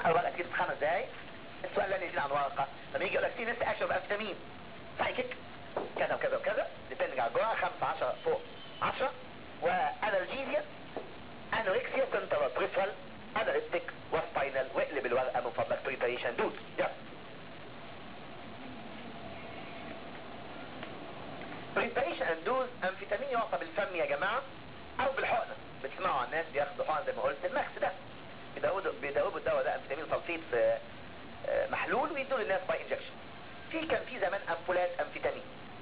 تقرا ورقه كده في خمس دقايق السؤال لن يزيد عن ورقه لما يجي يقول لك سينس اكشن بانفيتامين سايكيك كذا وكذا وكذا ديبندنج على الجرعه 5 10 فوق 10 وانالجيزيا انوركسيا سنترال بريفرال اناليتيك وسباينال واقلب الورقه من فضلك بريباريشن دود يلا بريباريشن اند دوز انفيتامين يعطى بالفم يا جماعه او بالحقنه بتسمعوا عن الناس بياخدوا حقن زي ما قلت الماكس ده بيدوبوا بيدوبوا الدواء ده انفيتامين سلفيت في آه، محلول ويدوا للناس باي انجكشن في كان في زمان امبولات انفيتامين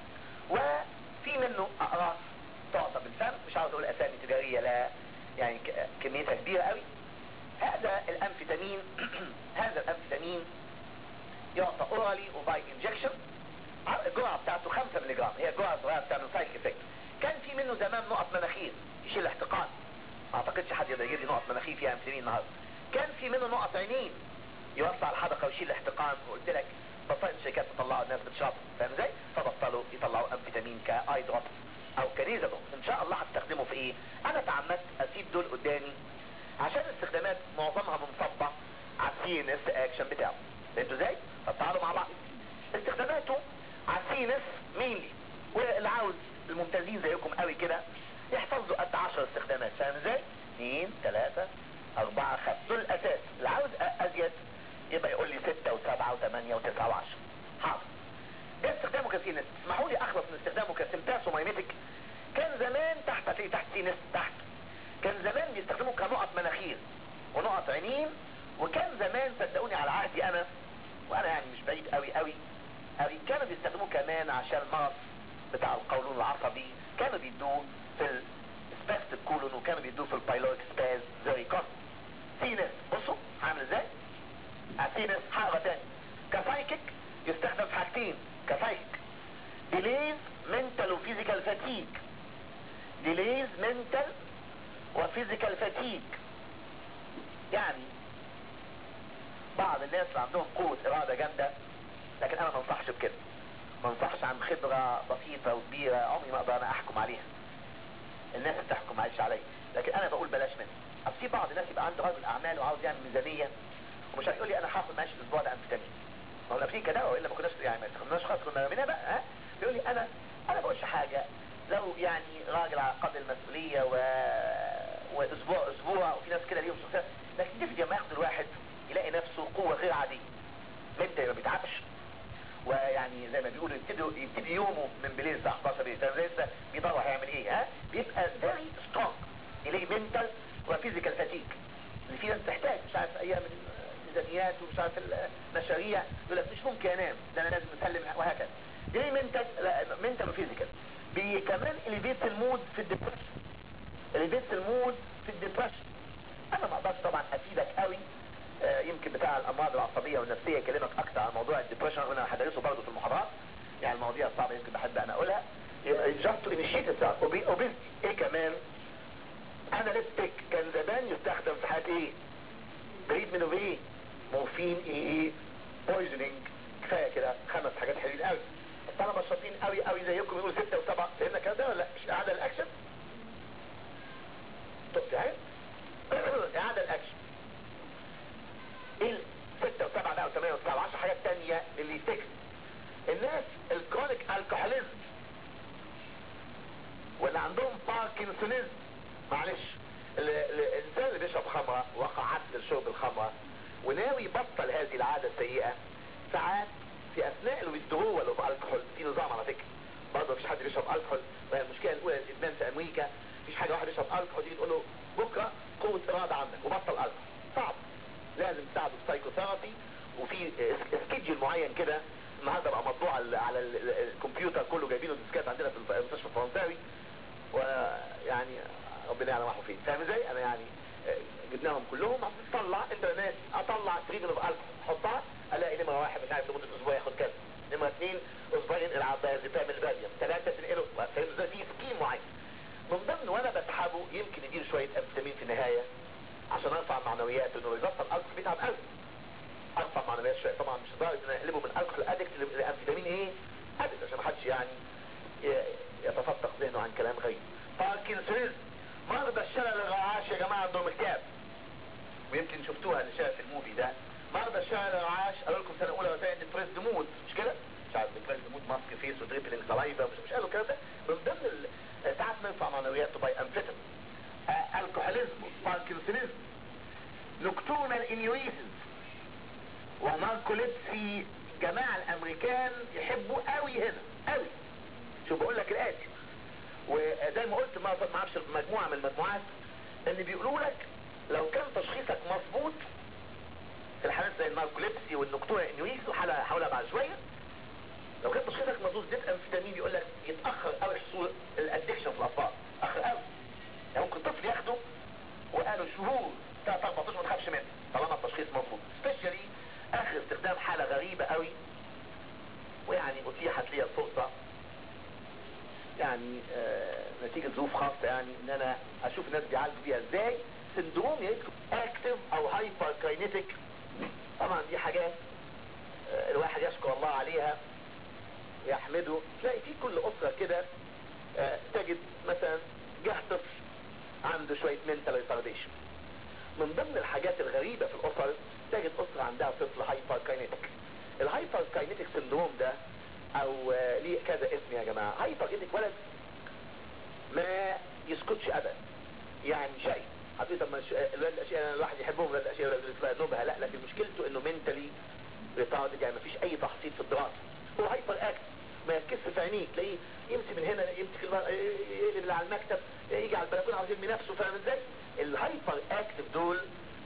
وفي منه اقراص تعطى بالفم مش عاوز اقول اسامي تجاريه لا يعني ك- كميتها كبيره قوي هذا الانفيتامين هذا الانفيتامين يعطى اورالي وباي انجكشن الجرعه بتاعته 5 مللي جرام هي الجرعه الصغيره بتعمل سايك افكت كان في منه زمان نقط مناخير يشيل الاحتقان ما اعتقدش حد يقدر يجيب لي نقط مناخير فيها انفيتامين النهارده كان في منه نقط عينين يوسع الحدقه ويشيل الاحتقان وقلت لك بطلت الشركات تطلعوا الناس بتشاطر فاهم ازاي؟ فبطلوا يطلعوا انفيتامين كاي دروب او كنيزابل ان شاء الله هتستخدمه في ايه؟ انا تعمدت اسيب دول قدامي عشان الاستخدامات معظمها منصبه على السي ان اس اكشن بتاعه فهمتوا ازاي؟ طب تعالوا مع بعض استخداماته على السي ان اس مينلي واللي عاوز الممتازين زيكم قوي كده يحفظ له قد 10 استخدامات فاهم ازاي؟ 2 3 4 5 دول الاساس اللي عاوز أ- ازيد يبقى يقول لي 6 و7 و8 و9 و10 حاضر ده استخدامه كسينس اسمحوا لي اخلص من استخدامه كسمتاس ومايميتك كان زمان تحت هتلاقي تحت سينس تحت كان زمان بيستخدموا كنقط مناخير ونقط عينين وكان زمان صدقوني على عهدي انا وانا يعني مش بعيد قوي قوي قوي كانوا بيستخدموه كمان عشان المرض بتاع القولون العصبي كانوا بيدوه في السباست الكولون وكانوا بيدوه في البايلوريك سباز زي كون سينس بصوا هعمل ازاي سينس هقرا تاني كسايكيك يستخدم في حاجتين كسايكيك ديليز منتال وفيزيكال فاتيج ديليز منتال وفيزيكال فاتيج يعني بعض الناس اللي عندهم قوة إرادة جامدة لكن أنا ما انصحش بكده ما انصحش عن خبرة بسيطة وكبيرة عمري ما أقدر أنا أحكم عليها الناس بتحكم معلش عليا لكن أنا بقول بلاش منها أصل في بعض الناس يبقى عنده رجل أعمال وعاوز يعمل ميزانية ومش هيقول لي أنا هاخد معاش الأسبوع ده أنفيتامين ما هو لابسين كده والا ما كناش يعني ما استخدمناش خالص كنا رميناه بقى ها بيقول لي انا انا ما بقولش حاجه لو يعني راجل على قدر المسؤوليه و... واسبوع اسبوع وفي ناس كده ليهم شخصيه لكن تفضل لما ياخد الواحد يلاقي نفسه قوه غير عاديه مبدا ما بيتعبش ويعني زي ما بيقولوا يبتدي يبتدي يومه من بالليل الساعه 11 بالليل لسه بيدور هيعمل ايه ها بيبقى فيري سترونج يلاقي منتال وفيزيكال فاتيك اللي في ناس تحتاج مش عارف ايام الميزانيات ومش عارف المشاريع يقول لك مش ممكن انام ده انا لازم اسلم وهكذا ليه منتال منتال وفيزيكال بي كمان اليفيت المود في الديبرشن اليفيت المود في الديبرشن انا ما اقدرش طبعا افيدك قوي آه، يمكن بتاع الامراض العصبيه والنفسيه يكلمك اكتر عن موضوع الديبرشن وانا هدرسه برضه في المحاضرات يعني المواضيع الصعبه يمكن بحب انا اقولها يبقى جاست انيشيت اوبيستي ايه كمان اناليتيك كان زمان يستخدم في حاجات ايه بعيد منه بايه مورفين ايه ايه بويزنينج كفايه كده خمس حاجات حلوين قوي الطلبه الشاطرين قوي قوي زيكم يقولوا ستة وسبعة فهمنا الكلام ده ولا لا مش اعادة الاكشن طب تعال اعادة الاكشن ايه ستة وسبعة بقى وثمانية وتسعة وعشر حاجات تانية اللي يفتكر الناس الكرونيك الكحوليزم واللي عندهم باركنسونيزم معلش ال- ال- الانسان اللي بيشرب خمرة وقع عدل شرب الخمرة وناوي يبطل هذه العادة السيئة ساعات في اثناء الويدرول اوف الكحول في نظام على فكرة برضه مفيش حد بيشرب الكحول وهي المشكلة الاولى الادمان في امريكا مفيش حاجة واحد يشرب الكحول تيجي تقول له بكرة قوة ارادة عندك وبطل الكحول صعب لازم تساعده بسايكوثيرابي وفي سكيدجل معين كده النهارده بقى مطبوع على على ال- ال- الكمبيوتر كله جايبينه ديسكات عندنا في الف- المستشفى الفرنساوي ويعني ربنا يعلم راحوا فين فاهم ازاي انا يعني آه، جبناهم كلهم اطلع انت ناس اطلع تريجن اوف الكحول حطها الاقي نمره واحد مش عارف لمده اسبوع ياخد كذا نمره اثنين اسبوعين العب بازيبام الباديوم ثلاثه تنقله فاهم ازاي في سكيم معين من ضمن وانا بسحبه يمكن يديله شويه امفيتامين في النهايه عشان ارفع معنوياته انه يبطل الكحول بيتعب قوي ارفع معنويات شويه طبعا مش لدرجه ان اقلبه من الكحول ادكت لامفيتامين ايه ادكت عشان محدش يعني ي- يتفتق ذهنه عن كلام غير باركنسونيزم مرضى الشلل الرعاش يا جماعه عندهم اكتئاب ويمكن شفتوها اللي شاف الموفي ده شارع عاش قالوا لكم سنه اولى وثانيه ديبريس مود مش كده مش عارف ديبريس مود ماسك فيس ودريبلينج سلايفا مش مش قالوا الكلام ده من ضمن ال- ساعات نرفع معنوياته باي امفيتامين آه الكحوليزم باركنسونيزم نكتونال انيوريزم وناركوليبسي جماعة الامريكان يحبوا قوي هنا قوي شو بقول لك الاتي وزي ما قلت ما ما اعرفش مجموعة من المجموعات ان بيقولوا لك لو كان تشخيصك مظبوط في الحالات زي الناركوليبسي والنكتورة انيوريزم حالة هقولها بعد شوية لو كان تشخيصك مظبوط اديت انفيتامين بيقول لك يتاخر قوي حصول الادكشن في الاطفال اخر قوي يعني ممكن طفل ياخده وقالوا شهور ثلاث اربع اشهر ما تخافش منه طالما التشخيص مظبوط سبيشالي اخر استخدام حاله غريبه قوي ويعني اتيحت لي الفرصه يعني آه نتيجه ظروف خاصه يعني ان انا اشوف الناس بيعالجوا بيها ازاي سندروم يكتب اكتف او هايبر كاينيتيك طبعا دي حاجات آه الواحد يشكر الله عليها يحمده تلاقي في كل اسره كده آه تجد مثلا جه طفل عنده شويه منتال ريتارديشن من ضمن الحاجات الغريبة في الأسر تجد أسرة عندها طفل هايبر كاينيتك الهايبر كاينيتك سندروم ده أو آه، ليه كذا اسم يا جماعة هايبر كاينيتك ولد ما يسكتش أبدا يعني شيء حبيبي طب ما الش- الولاد الأشياء الواحد يحبهم الولاد الأشياء الولاد الأشياء نبهة لا لكن مشكلته إنه منتلي ريتاردد يعني ما فيش أي تحصيل في الدراسة هو هايبر أكت ما يركزش في عينيك تلاقيه يمسك من هنا يمسك المر- يقلب اللي على المكتب يجي على البلكونه عاوز يرمي نفسه فاهم ازاي؟ الهايبر اكتف دول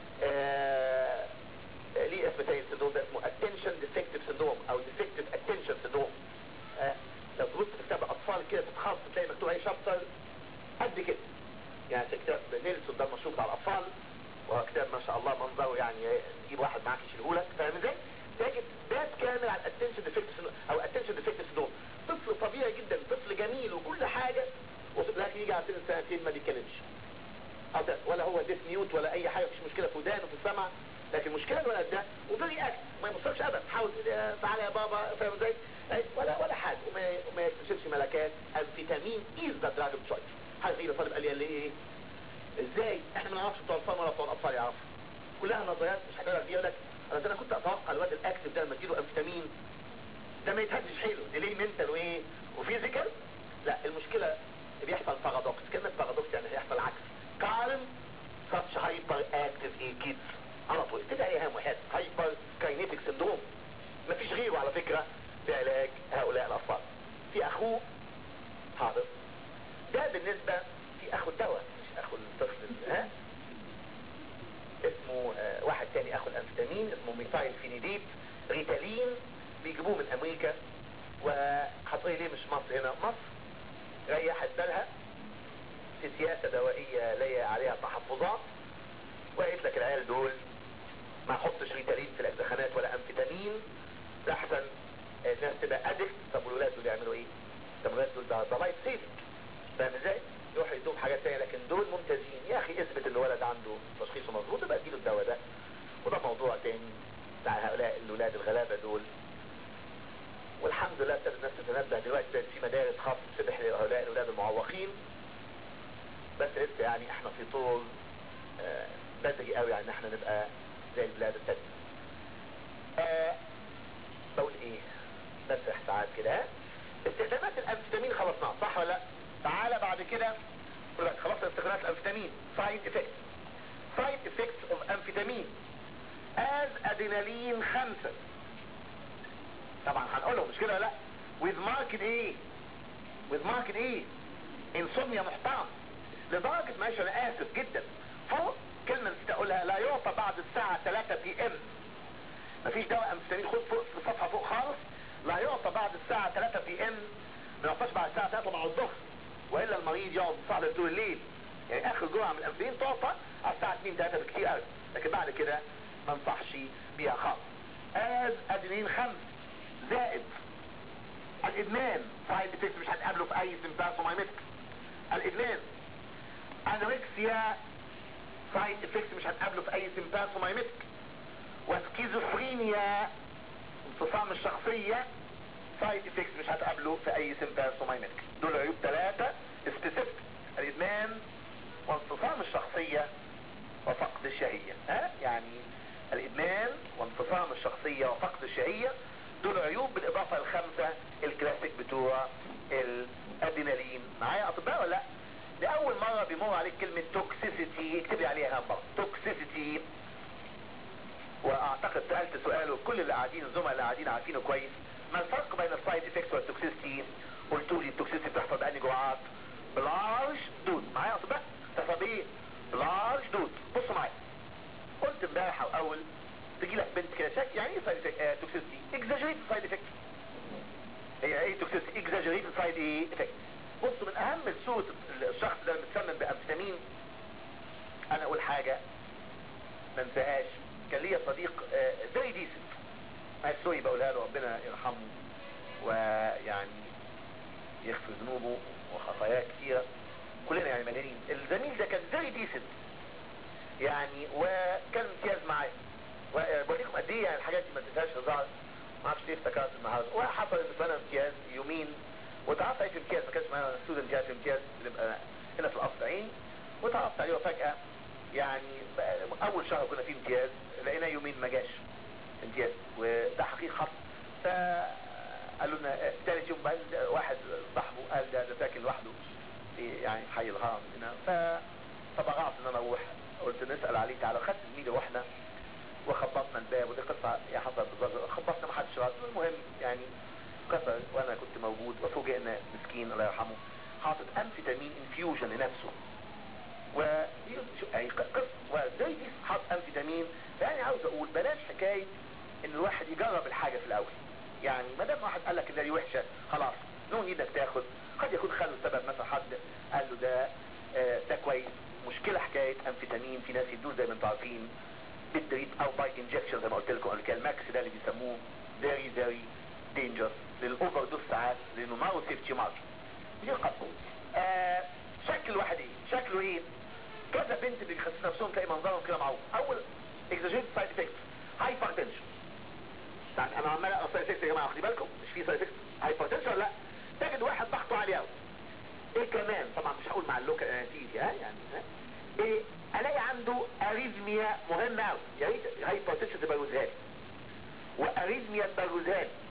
آه ليه اسم تاني السندروم ده اسمه attention defective syndrome او defective attention syndrome آه لو تبص في كتاب اطفال كده تتخصص تلاقي مكتوب عليه شابتر قد كده يعني في كتاب نيلسون ده المشهور بتاع الاطفال وهو كتاب ما شاء الله منظره يعني تجيب واحد معاك يشيله لك فاهم ازاي؟ تجد باب كامل على الاتنشن ديفكت او attention defective syndrome طفل طبيعي جدا طفل جميل وكل حاجه لكن يجي على سن سنتين ما بيتكلمش أو ده ولا هو ديف ميوت ولا اي حاجه مفيش مشكله في ودانه في السمع لكن المشكله الولد ده وفيري اكت ما يبصرش ابدا حاول آه، تعالى يا بابا فاهم ازاي أي، ولا ولا حاجه وما وما يكتشفش ملكات الفيتامين از ذا دراج اوف تشويس حاجه غريبه طالب قال لي قال لي ايه ازاي احنا ما نعرفش بتوع الاطفال ولا بتوع الاطفال يعرفوا كلها نظريات مش هقدر فيها لك انا انا كنت اتوقع الواد الاكتف ده لما تجيله انفيتامين ده ما يتهدش حيله دي ليه منتال وايه وفيزيكال لا المشكله بيحصل بارادوكس كلمه بارادوكس يعني هيحصل عكس كارم such hyper active in kids على طول كده هي اهم واحد هايبر كاينيتيك سندروم مفيش غيره على فكره في علاج هؤلاء الاطفال في اخوه حاضر ده بالنسبه في اخو الدواء مش اخو الطفل ها اسمه آه، واحد تاني اخو الانفيتامين اسمه ميثايل فينيديت ريتالين بيجيبوه من امريكا وهتقولي ليه مش مصر هنا مصر ريحت بالها في سياسة دوائية ليا عليها تحفظات وقالت لك العيال دول ما احطش ريتالين في الاجزخانات ولا امفيتامين ده احسن الناس تبقى ادكت طب والولاد دول يعملوا ايه؟ طب الولاد دول ده ده لايف سيفنج فاهم ازاي؟ يروحوا يدوهم حاجات تانية لكن دول ممتازين يا اخي اثبت ان الولد عنده تشخيصه مظبوط يبقى اديله الدواء ده وده موضوع تاني بتاع هؤلاء الولاد الغلابه دول والحمد لله ابتدت الناس تتنبه دلوقتي بقت في مدارس خاصة تفتح لهؤلاء الأولاد المعوقين بس لسه يعني احنا في طول آه، بدري قوي يعني ان احنا نبقى زي البلاد التانية. آه، بقول ايه؟ بسرح ساعات كده ها؟ استخدامات الانفيتامين خلصناها صح ولا لا؟ تعالى بعد كده يقول لك خلصنا استخدامات الانفيتامين سايد افكت سايد افكت اوف انفيتامين از ادينالين خمسة طبعا هنقولهم مش كده ولا لا with market ايه with market ايه انسوميا محترم لدرجة معلش انا اسف جدا فوق كلمة نسيت اقولها لا يعطى بعد الساعة 3 بي ام مفيش دواء امفيتامين خد فوق في الصفحة فوق خالص لا يعطى بعد الساعة 3 بي ام ما يعطاش بعد الساعة 3 بعد الظهر والا المريض يقعد صاحب طول الليل يعني اخر جرعة من الانفيتامين تعطى على الساعة 2 3 بكتير قوي لكن بعد كده ما انصحش بيها خالص از ادرينالين خمس زائد الادمان سايد افكت مش هتقابله في اي سيمباسومايمتك الادمان انوركسيا سايد افكت مش هتقابله في اي سيمباسومايمتك وسكيزوفرينيا انفصام الشخصية سايد افكت مش هتقابله في اي سيمباسومايمتك دول عيوب ثلاثة سبيسيفيك الادمان وانفصام الشخصية وفقد الشهية ها يعني الادمان وانفصام الشخصية وفقد الشهية دول عيوب بالاضافة الخمسة الكلاسيك بتوع الادرينالين معايا اطباء ولا لا لأول مرة بيمر عليك كلمة توكسيسيتي اكتب لي عليها مرة توكسيسيتي واعتقد سألت سؤال وكل اللي قاعدين الزملاء اللي قاعدين عارفينه كويس ما الفرق بين السايد افكتس والتوكسيسيتي قلتوا لي التوكسيسيتي بتحصل بأني جرعات بلارج دوز معايا اطباء تحصل بايه بلارج دوز بصوا معايا قلت امبارح او اول تجي لك بنت كده شك يعني ايه سايد افكت توكسيسيتي اكزاجريت سايد افكت هي ايه توكسيسيتي اكزاجريت سايد ايه افكت بصوا من اهم صورة الشخص ده المتسمم بامفيتامين انا اقول حاجة ما انساهاش كان ليا صديق فيري ديسنت سوري بقولها له ربنا يرحمه ويعني يغفر ذنوبه وخطاياه كثيرة كلنا يعني مليانين الزميل ده كان فيري ديسنت يعني وكان امتياز معايا وبوريكم قد ايه يعني الحاجات دي ما تنساش هزار ما اعرفش ليه افتكرت النهارده وحصل ان انا امتياز يومين وتعرفت عليه في امتياز ما كانش معانا ستودنت جاي في امتياز بنبقى هنا في القصر عين وتعرفت عليه وفجأة يعني اول شهر كنا فيه امتياز لقينا يومين ما جاش امتياز وده حقيقة حصل فقالوا لنا ثالث يوم بعد واحد صاحبه قال ده ده ساكن لوحده في يعني حي الهرم هنا فتبرعت ان انا اروح قلت نسأل عليه تعالى خدت زميلي واحنا وخبطنا الباب ودي قصة يا حصل بالظبط خبطنا ما حدش رد المهم يعني قصة وانا كنت موجود وفوجئنا مسكين الله يرحمه حاطط امفيتامين انفيوجن لنفسه و اي قصة وزي دي حاط امفيتامين يعني عاوز اقول بلاش حكاية ان الواحد يجرب الحاجة في الاول يعني ما دام واحد قال لك ان دي وحشة خلاص نون ايدك تاخد قد يكون خلوا السبب مثلا حد قال له ده آه ده كويس مشكلة حكاية امفيتامين في ناس يدوه زي ما انتم عارفين بالدريب او باي انجكشن زي ما قلت لكم الماكس ده اللي بيسموه فيري فيري دينجر للاوفر دوز ساعات لانه ما هو سيفتي مارجن دي القصه آه شكل واحد ايه شكله ايه كذا بنت بيخسسوا نفسهم تلاقي منظرهم كده معروف اول اكزاجيت سايد افكت هايبر تنشن يعني انا عمال اقرا سايد افكت يا جماعه واخدين بالكم مش في سايد افكت هايبر تنشن لا تجد واحد ضغطه عالي قوي ايه كمان طبعا مش هقول مع اللوكا تيجي ها يعني ها ايه الاقي عنده اريزميا مهمه قوي يا ريت هايبر تنشن تبقى جوزها لي واريزميا تبقى جوزها لي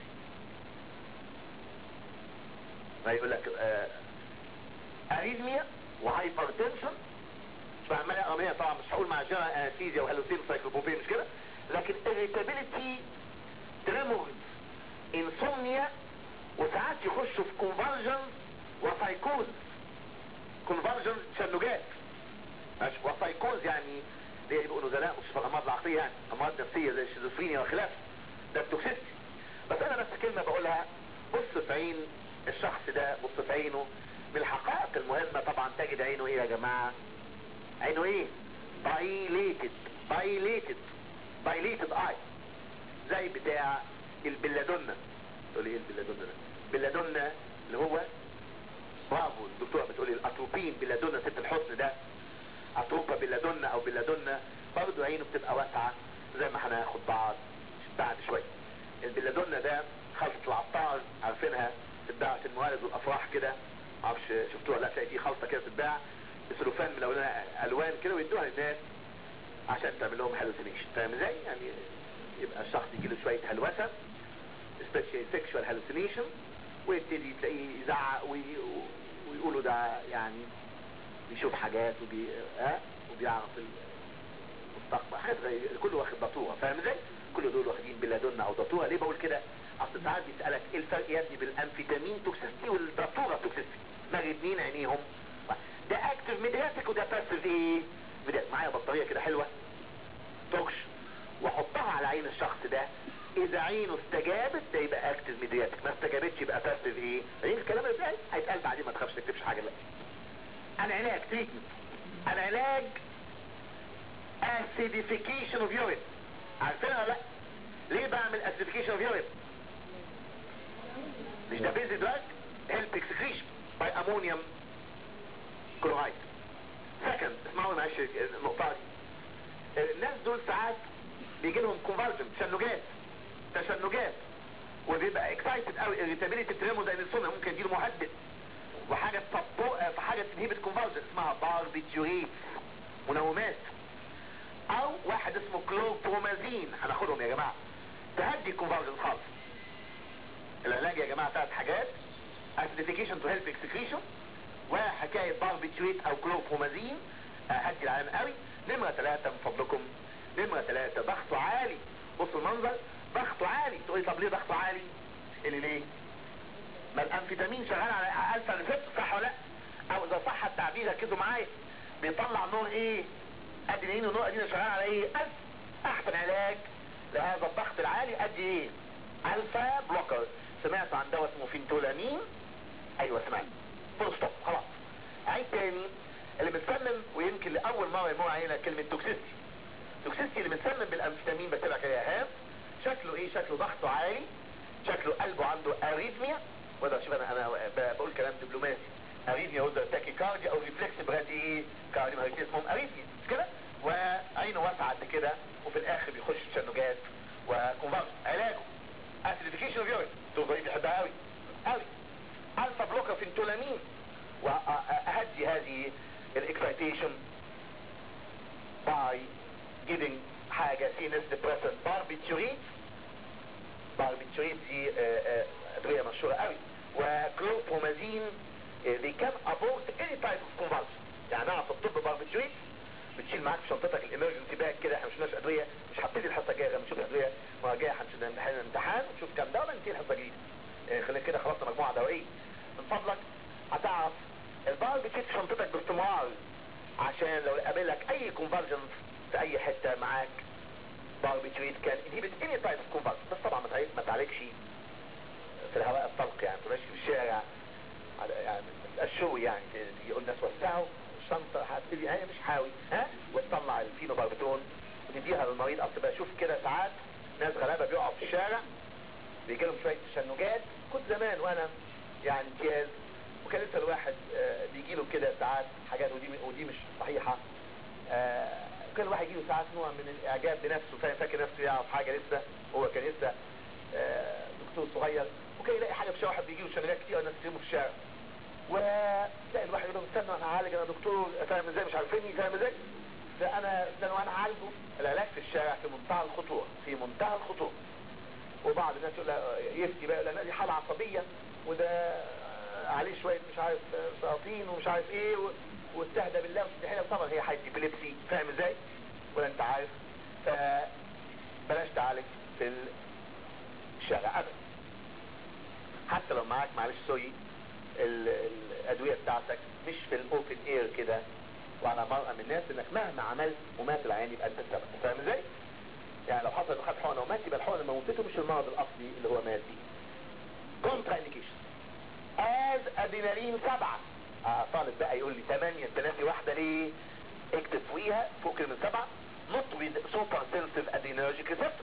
يقول لك آه اريزميا وهايبرتنشن مش بعمل اقرا طبعا مش هقول مع جرى انستيزيا وهلوسين سايكلوبوبين مش كده لكن irritability تريمورز انسومنيا وساعات يخشوا في كونفرجن وسايكوز كونفرجن تشنجات ماشي وسايكوز يعني ليه يبقوا نزلاء مش في الامراض العقليه يعني امراض نفسيه زي الشيزوفرينيا وخلافه ده التوكسيستي بس انا بس كلمه بقولها بص في عين الشخص ده بص في عينه من الحقائق المهمة طبعا تجد عينه ايه يا جماعة عينه ايه dilated dilated dilated eye زي بتاع البلادونا تقول ايه البلادونا ده بلادونا اللي هو برافو الدكتورة بتقولي الاتروبين بلادونا ست الحسن ده اتروبا بلادونا او بلادونا برضه عينه بتبقى واسعة زي ما هناخد بعض بعد شوية البلادونا ده خلطة العطار عارفينها تتباع في الموارد والافراح كده معرفش شفتوها لا تلاقي في خلطه كده تتباع بسلوفان ملونها الوان كده ويدوها للناس عشان تعمل لهم هالوسينيشن فاهم ازاي يعني يبقى الشخص يجي له شويه هلوسه سبيشال سيكشوال هالوسينيشن ويبتدي تلاقيه يزعق وي... ويقولوا ده يعني بيشوف حاجات وبي ها وبيعرف المستقبل حاجات غير كله واخد دطوره فاهم ازاي؟ كل دول واخدين بلادونا او دطوره ليه بقول كده؟ اصل ساعات بيسألك ايه الفرق يا ابني بالانفيتامين توكسيستي والدكتورة توكسيستي ما الاثنين عينيهم ده اكتف ميدياتيك وده باسيف ايه ميدياتيك معايا بطارية كده حلوة توكش واحطها على عين الشخص ده اذا عينه استجابت ده يبقى اكتف ميدياتيك ما استجابتش يبقى باسيف ايه عين الكلام ازاي هيتقال بعدين ما تخافش تكتبش حاجة لا العلاج تريتمنت العلاج acidification of urine عارفينها ولا لا ليه بعمل acidification of urine مش ده بيزي دراج هيلب اكسكريشن باي امونيوم كلورايد سكند اسمعوا معلش النقطه دي الناس دول ساعات بيجي لهم كونفرجن تشنجات تشنجات وبيبقى اكسايتد قوي irritability تريمو زي السنه ممكن يديله مهدد وحاجه تطبق في حاجه تنهبت كونفرجن اسمها باربيتيوريت منومات او واحد اسمه اسمه كلوبرومازين هناخدهم يا جماعه تهدي الكونفرجن خالص العلاج يا جماعه ثلاث حاجات acidification to help excretion وحكايه باربيتويت او كلوبرومازين هدي العالم قوي نمره ثلاثه من فضلكم نمره ثلاثه ضغطه عالي بصوا المنظر ضغطه عالي تقولي طب ليه ضغطه عالي؟ اللي ليه؟ ما الانفيتامين شغال على الفا ريسبتور صح ولا لا؟ او اذا صح التعبير ركزوا معايا بيطلع نور ايه؟ ادرينالين ونور ادرينالين شغال على ايه؟ ألف احسن علاج لهذا الضغط العالي ادي ايه؟ الفا بلوكر سمعت عن دواء اسمه فينتولامين ايوه سمعت فول ستوب خلاص عيد تاني اللي بتسمم ويمكن لاول مره يمر علينا كلمه توكسيستي توكسيستي اللي بتسمم بالامفيتامين بتبع كده هام شكله ايه شكله ضغطه عالي شكله قلبه عنده اريثميا وده شوف انا انا بقول كلام دبلوماسي اريثميا وده تاكي كارديا او ريفلكس برادي ايه كارديا ما اسمهم اريثميا مش كده وعينه واسعه قد كده وفي الاخر بيخش في تشنجات وكونفرس علاجه اسيديفيكيشن اوف يورين الضعيف بيحبها قوي قوي الفا بلوكر فينتولامين واهدي هذه الاكسايتيشن باي giving حاجه سينس ديبريسنت باربيتوريت باربيتوريت دي ادويه مشهوره قوي وكلوبرومازين they can abort any type of convulsion يعني انا في الطب باربيتوريت بتشيل معاك في شنطتك الامرجنسي باك كده احنا مش ناس ادويه مش هبتدي الحصه الجايه لما نشوف الادويه المره الجايه هنشوف امتحان امتحان ونشوف كام دواء ننتهي الحصه الجديده اه خلينا كده خلصنا مجموعه دوائيه من فضلك هتعرف الباربيتوريت في شنطتك باستمرار عشان لو قابلك اي كونفرجنس في اي حته معاك باربيتوريت كان انهبت اني تايب اوف كونفرجنس بس طبعا ما تعالج- ما تعالجش في الهواء الطلق يعني تمشي في الشارع على- يعني الشوي يعني تيجي يقول الناس وسعوا الشنطه هتبتدي هي مش حاوي ها وتطلع الفينو باربيتون وتديها للمريض اصل بشوف كده ساعات ناس غلابه بيقعوا في الشارع بيجي لهم شويه تشنجات كنت زمان وانا يعني امتياز وكان لسه الواحد آه، بيجي له كده ساعات حاجات ودي ودي مش صحيحه آه، كان الواحد يجي له ساعات نوع من الاعجاب بنفسه فاهم فاكر نفسه يعرف حاجه لسه هو كان لسه آه، دكتور صغير وكان يلاقي حاجه في الشارع واحد بيجي له شنجات كتير والناس تسيبه في الشارع وتلاقي الواحد يقول له استنى انا هعالج انا دكتور فاهم ازاي مش عارفيني فاهم ازاي ده انا استنى وانا هعالجه العلاج في الشارع في منتهى الخطوره في منتهى الخطوره وبعض الناس يقول لها يفتي بقى لان دي حاله عصبيه وده عليه شويه مش عارف سلاطين ومش عارف ايه و- واستهدى بالله واستحيل طبعا هي حاله ابيليبسي فاهم ازاي؟ ولا انت عارف فبلاش تعالج في الشارع ابدا حتى لو معاك معلش سوري ال- الادويه بتاعتك مش في الاوبن اير كده وعلى مرأة من الناس انك مهما عملت ومات العيان يبقى انت السبب فاهم ازاي؟ يعني لو حصل انه خد حقنه ومات يبقى الحقنه اللي موتته مش المرض الاصلي اللي هو مات بيه. كونترا انديكيشن از ادينالين سبعه آه طالب بقى يقول لي ثمانية انت ناسي واحدة ليه؟ اكتب فوقيها فوق كلمة سبعة not with super sensitive adrenergic receptor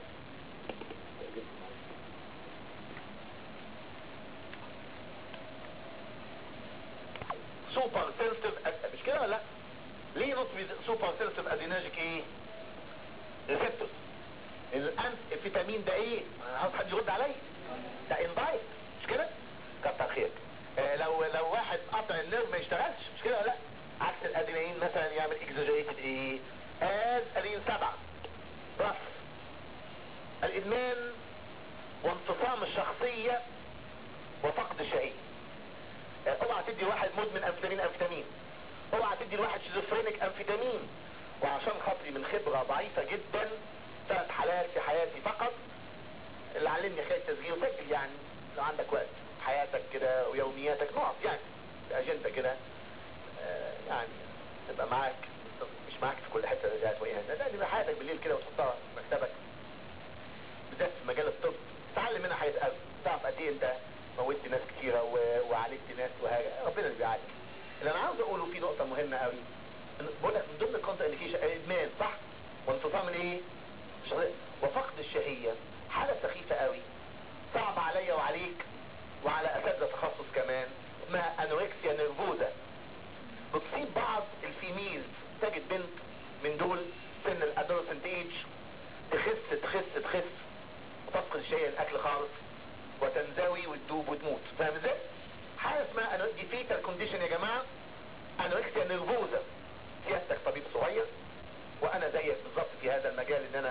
سوبر سنسيتيف مش كده ولا لا؟ ليه نوت with سوبر سنسيتيف adrenergic ايه؟ ريسبتورز الانفيتامين ده ايه؟ انا عاوز حد يرد عليا ده انبايت مش كده؟ كتر خيرك آه لو لو واحد قطع النيرف ما يشتغلش مش كده ولا لا؟ عكس الادرينالين مثلا يعمل اكزاجريتد ايه؟ از ادرينالين سبعه بس الادمان وانفصام الشخصيه وفقد الشهيه آه، اوعى تدي واحد مدمن امفيتامين امفيتامين اوعى تدي لواحد شيزوفرينيك امفيتامين وعشان خاطري من خبره ضعيفه جدا ثلاث حالات في حياتي فقط اللي علمني حكايه تسجيل وسجل يعني لو عندك وقت حياتك كده ويومياتك نقط يعني اجنده كده آه، يعني تبقى معاك مش معاك في كل حته ده تلاقيها ده ده تبقى حياتك بالليل كده وتحطها في مكتبك بالذات في مجال الطب تعلم منها حاجات قوي تعرف قد ايه انت موتت ناس كتيره و- وعالجت ناس وهاجة ربنا اللي بيعالج اللي انا عاوز اقوله في نقطه مهمه قوي إن- بقول لك من ضمن الكونتر انديكيشن الادمان صح وانفصام الايه الشخصية. وفقد الشهيه حاله سخيفه قوي صعب عليا وعليك وعلى اساتذه تخصص كمان اسمها انوركسيا نيرفوزا بتصيب بعض الفيميلز تجد بنت من دول سن الادولسنت ايج تخس تخس تخس وتفقد الشهيه الاكل خالص وتنزوي وتدوب وتموت فاهم ازاي؟ حاجه اسمها أنا دي فيتال كونديشن يا جماعه انوركسيا نيرفوزا سيادتك طبيب صغير وانا زيك بالظبط في هذا المجال ان انا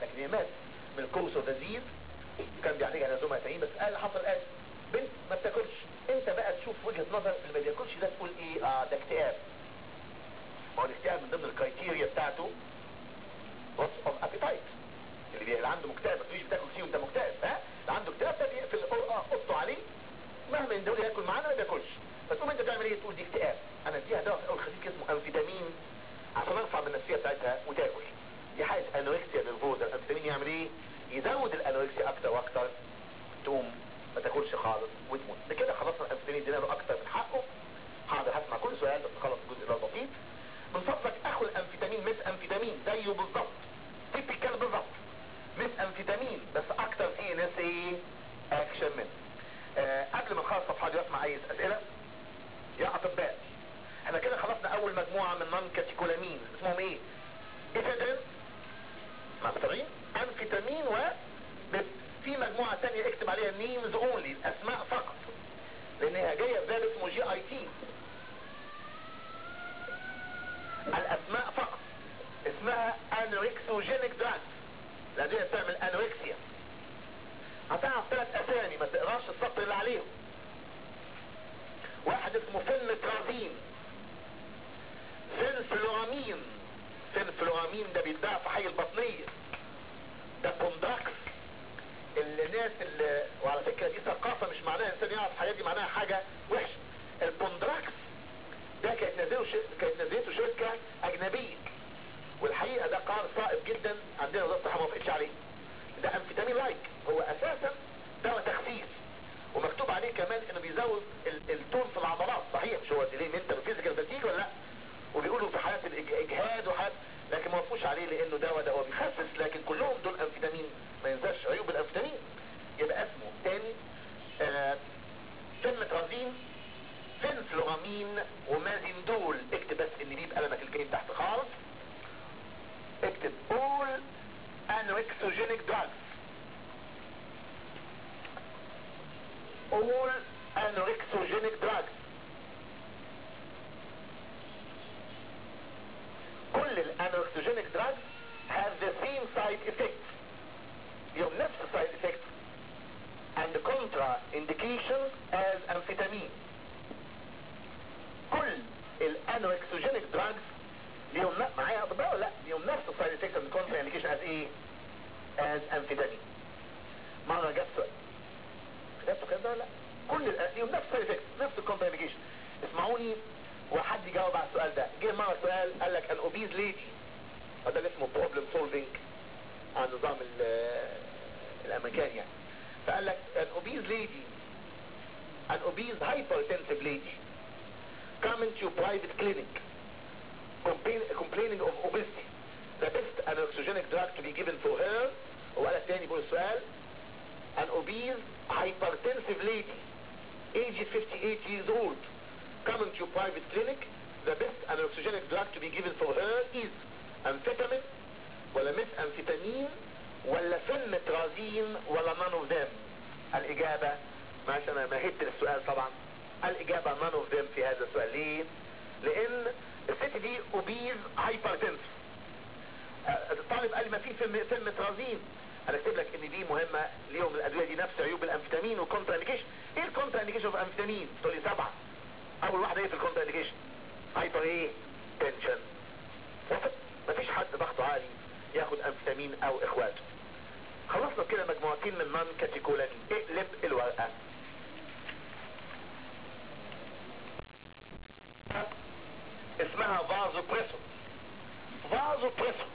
لكن هي مات من الكورس اوف ديزيز كان بيعالجها نزومها تاني بس قال حصل قال بنت ما بتاكلش انت بقى تشوف وجهة نظر اللي ما بياكلش ده تقول ايه اه ده اكتئاب ما هو الاكتئاب من ضمن الكرايتيريا بتاعته loss of appetite اللي, بي... اللي عنده مكتئب ما تقوليش بتاكل كتير وانت مكتئب ها اللي عنده اكتئاب ده بيقفل اوضته عليه مهما يندول ياكل معانا ما بياكلش فتقوم انت تعمل ايه تقول دي اكتئاب انا اديها دواء في اول خفيف اسمه انفيتامين عشان ارفع من النفسيه بتاعتها وتاكل دي حاجه انوركسيا نرفوزا الانفيتامين يعمل ايه يزود الانوركسيا اكتر واكتر تقوم ما تاكلش خالص وتموت ده كده خلصنا الانفيتامين ادينا له اكتر من حقه حاضر هسمع كل سؤال بس نخلص الجزء ده البسيط من فضلك اخو الانفيتامين مس انفيتامين زيه بالظبط تيبيكال بالظبط مس انفيتامين بس اكتر فيه ان اس ايه اكشن منه آه قبل ما نخلص الصفحه دي اسمع اي اسئله يا اطباء احنا كده خلصنا اول مجموعه من نون كاتيكولامين اسمهم ايه افيدرين ماسترين انفيتامين و بس في مجموعه ثانيه اكتب عليها نيمز اونلي الاسماء فقط لان هي جايه بباب اسمه جي اي تي الاسماء فقط اسمها انوركسوجينيك دراج الادويه بتعمل انوركسيا هتعرف ثلاث اسامي ما تقراش السطر اللي عليهم واحد اسمه فينترازين فينفلورامين فينفلورامين ده بيتباع في حي البطنية ده كوندراكس الناس اللي وعلى فكرة دي ثقافة مش معناها انسان يعرف الحاجات دي معناها حاجة وحشة الكوندراكس ده كانت نزلته ش... كانت نزلته شركة اجنبية والحقيقة ده قرار صائب جدا عندنا وزارة الصحة ما وافقتش عليه ده امفيتامين لايك هو اساسا دواء تخسيس ومكتوب عليه كمان انه بيزود ال- التون في العضلات صحيح مش هو ديلي منتال فيزيكال فاتيج ولا لا وبيقولوا في حالات الاجهاد وحالات لكن ما وافقوش عليه لانه دواء ده هو بيخسس لكن كلهم دول امفيتامين ما ينساش عيوب الامفيتامين يبقى اسمه تاني آه فينمترازين فينفلورامين ومازيندول اكتب بس ان دي بقلمك الجاي تحت خالص اكتب all anoxogenic drugs all anoxogenic drugs كل الانوكسوجينيك drugs have the same side effects لهم نفس side effects and contra indications as amphetamine كل الانوكسوجينيك drugs ليهم ن- معايا اطباء ولا لا ليهم نفس السايد افكت and contra indication as ايه as amphetamine مرة جت سؤال كتبته كده ولا لا كل ال- ليهم نفس السايد افكت نفس الكونترا انديكيشن اسمعوني وحد يجاوب على السؤال ده جه مرة سؤال قال لك الاوبيز ليدي وده اللي اسمه بروبلم سولفينج على النظام ال- الامريكاني يعني فقال لك an obese lady an obese hypertensive lady coming to your private clinic complain, complaining of obesity the best anoxogenic drug to be given for her وقال الثاني بيقول السؤال an obese hypertensive lady aged 58 years old coming to your private clinic the best anoxogenic drug to be given for her is amphetamine ولا مس امفيتامين ولا فينمترازين ولا none of them الاجابة معلش انا مهدت السؤال طبعا الاجابة none of them في هذا السؤال ليه لان الست دي اوبيز هايبرتنس الطالب قال ما في فيلم فينمترازين انا اكتب لك ان دي مهمة اليوم الادوية دي نفس عيوب الامفيتامين والكونترا انديكيشن ايه الكونترا انديكيشن اوف امفيتامين تقول لي سبعة اول واحدة ايه في الكونترا انديكيشن هايبر ايه تنشن مفيش حد ضغطه عالي ياخد امفيتامين او اخواته خلصنا كده مجموعتين من نون كاتيكولامين اقلب الورقة اسمها فازو بريسو فازو بريسو